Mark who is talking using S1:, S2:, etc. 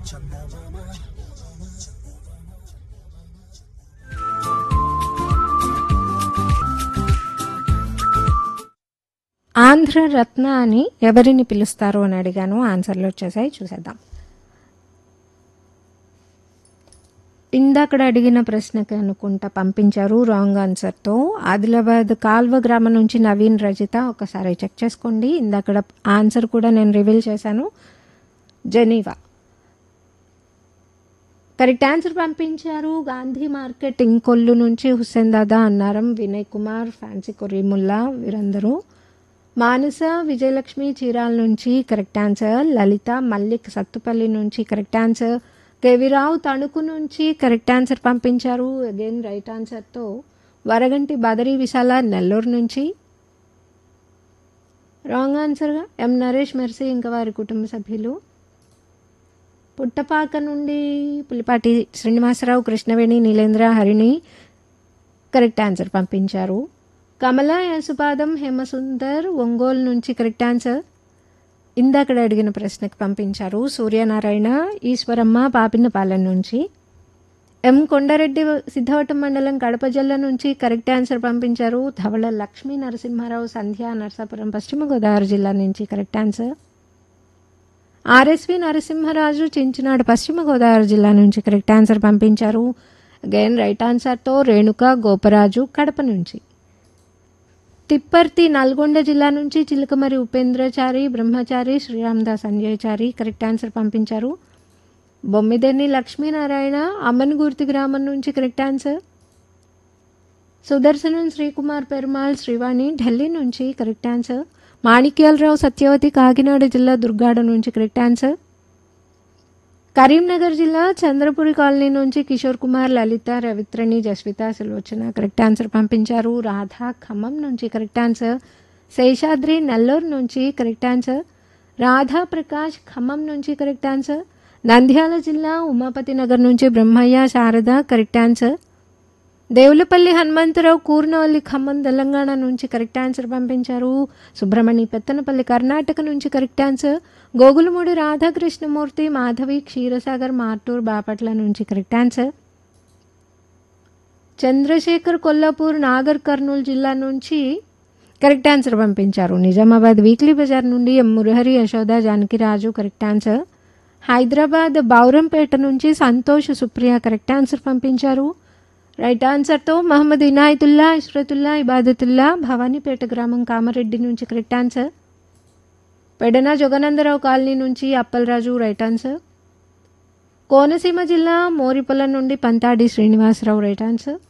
S1: ఆంధ్ర రత్న అని ఎవరిని పిలుస్తారు అని అడిగాను ఆన్సర్లు వచ్చేసాయి చూసేద్దాం ఇందాకడ అడిగిన ప్రశ్నకి అనుకుంటా పంపించారు రాంగ్ ఆన్సర్తో ఆదిలాబాద్ కాల్వ గ్రామం నుంచి నవీన్ రజిత ఒకసారి చెక్ చేసుకోండి ఇందాకడ ఆన్సర్ కూడా నేను రివీల్ చేశాను జెనీవా కరెక్ట్ ఆన్సర్ పంపించారు గాంధీ మార్కెట్ ఇంకొల్లు నుంచి హుస్సేన్ దాదా అన్నారం వినయ్ కుమార్ ఫ్యాన్సీ కొర్రీముల్లా వీరందరూ మానస విజయలక్ష్మి చీరాల నుంచి కరెక్ట్ ఆన్సర్ లలిత మల్లిక్ సత్తుపల్లి నుంచి కరెక్ట్ ఆన్సర్ కేవిరావు తణుకు నుంచి కరెక్ట్ ఆన్సర్ పంపించారు అగైన్ రైట్ ఆన్సర్తో వరగంటి బదరి విశాల నెల్లూరు నుంచి రాంగ్ ఆన్సర్గా ఎం నరేష్ మెర్సీ ఇంకా వారి కుటుంబ సభ్యులు పుట్టపాక నుండి పులిపాటి శ్రీనివాసరావు కృష్ణవేణి నీలేంద్ర హరిణి కరెక్ట్ ఆన్సర్ పంపించారు కమల యసుపాదం హేమసుందర్ ఒంగోలు నుంచి కరెక్ట్ ఆన్సర్ ఇందాకడ అడిగిన ప్రశ్నకు పంపించారు సూర్యనారాయణ ఈశ్వరమ్మ పాపినపాలెం నుంచి ఎం కొండారెడ్డి సిద్ధవటం మండలం కడప జిల్లా నుంచి కరెక్ట్ ఆన్సర్ పంపించారు ధవళ లక్ష్మీ నరసింహారావు సంధ్య నరసాపురం పశ్చిమ గోదావరి జిల్లా నుంచి correct answer RSV Narasimharaju Chinchinadu పశ్చిమ గోదావరి జిల్లా నుంచి కరెక్ట్ ఆన్సర్ పంపించారు అగైన్ రైట్ ఆన్సర్తో రేణుక గోపరాజు కడప నుంచి తిప్పర్తి నల్గొండ జిల్లా నుంచి చిలకమరి ఉపేంద్రచారి బ్రహ్మచారి శ్రీరామదాస్ అంజయచారి కరెక్ట్ ఆన్సర్ పంపించారు బొమ్మిదెన్ని లక్ష్మీనారాయణ అమ్మన్గుర్తి గ్రామం నుంచి కరెక్ట్ ఆన్సర్ సుదర్శనం శ్రీకుమార్ పెరుమాల్ శ్రీవాణి ఢిల్లీ నుంచి కరెక్ట్ ఆన్సర్ మాణిక్యాలరావు సత్యవతి కాకినాడ జిల్లా దుర్గాడ నుంచి కరెక్ట్ ఆన్సర్ కరీంనగర్ జిల్లా చంద్రపురి కాలనీ నుంచి కిషోర్ కుమార్ లలిత రవిత్రణి జస్విత సులోచన కరెక్ట్ ఆన్సర్ పంపించారు రాధా ఖమ్మం నుంచి కరెక్ట్ ఆన్సర్ శేషాద్రి నెల్లూరు నుంచి కరెక్ట్ ఆన్సర్ రాధా ప్రకాష్ ఖమ్మం నుంచి కరెక్ట్ ఆన్సర్ నంద్యాల జిల్లా ఉమాపతి నగర్ నుంచి బ్రహ్మయ్య శారద కరెక్ట్ ఆన్సర్ దేవులపల్లి హనుమంతరావు కూర్నవల్లి ఖమ్మం తెలంగాణ నుంచి కరెక్ట్ ఆన్సర్ పంపించారు సుబ్రహ్మణి పెత్తనపల్లి కర్ణాటక నుంచి కరెక్ట్ ఆన్సర్ గోగులమూడి రాధాకృష్ణమూర్తి మాధవి క్షీరసాగర్ మార్టూర్ బాపట్ల నుంచి కరెక్ట్ ఆన్సర్ చంద్రశేఖర్ కొల్లాపూర్ నాగర్ కర్నూలు జిల్లా నుంచి కరెక్ట్ ఆన్సర్ పంపించారు నిజామాబాద్ వీక్లీ బజార్ నుండి M Murahari Yashoda Janakiraju correct answer Hyderabad Bowrampet నుంచి సంతోష్ సుప్రియ కరెక్ట్ ఆన్సర్ పంపించారు రైట్ ఆన్సర్తో మహమ్మద్ ఇనాయతుల్లా ఇష్రతుల్లా ఇబాదతుల్లా భవానీపేట గ్రామం కామారెడ్డి నుంచి correct answer Pedana Jaganandarao colony నుంచి అప్పలరాజు రైట్ ఆన్సర్ కోనసీమ జిల్లా మోరిపొలం నుండి పంతాడి శ్రీనివాసరావు రైట్ ఆన్సర్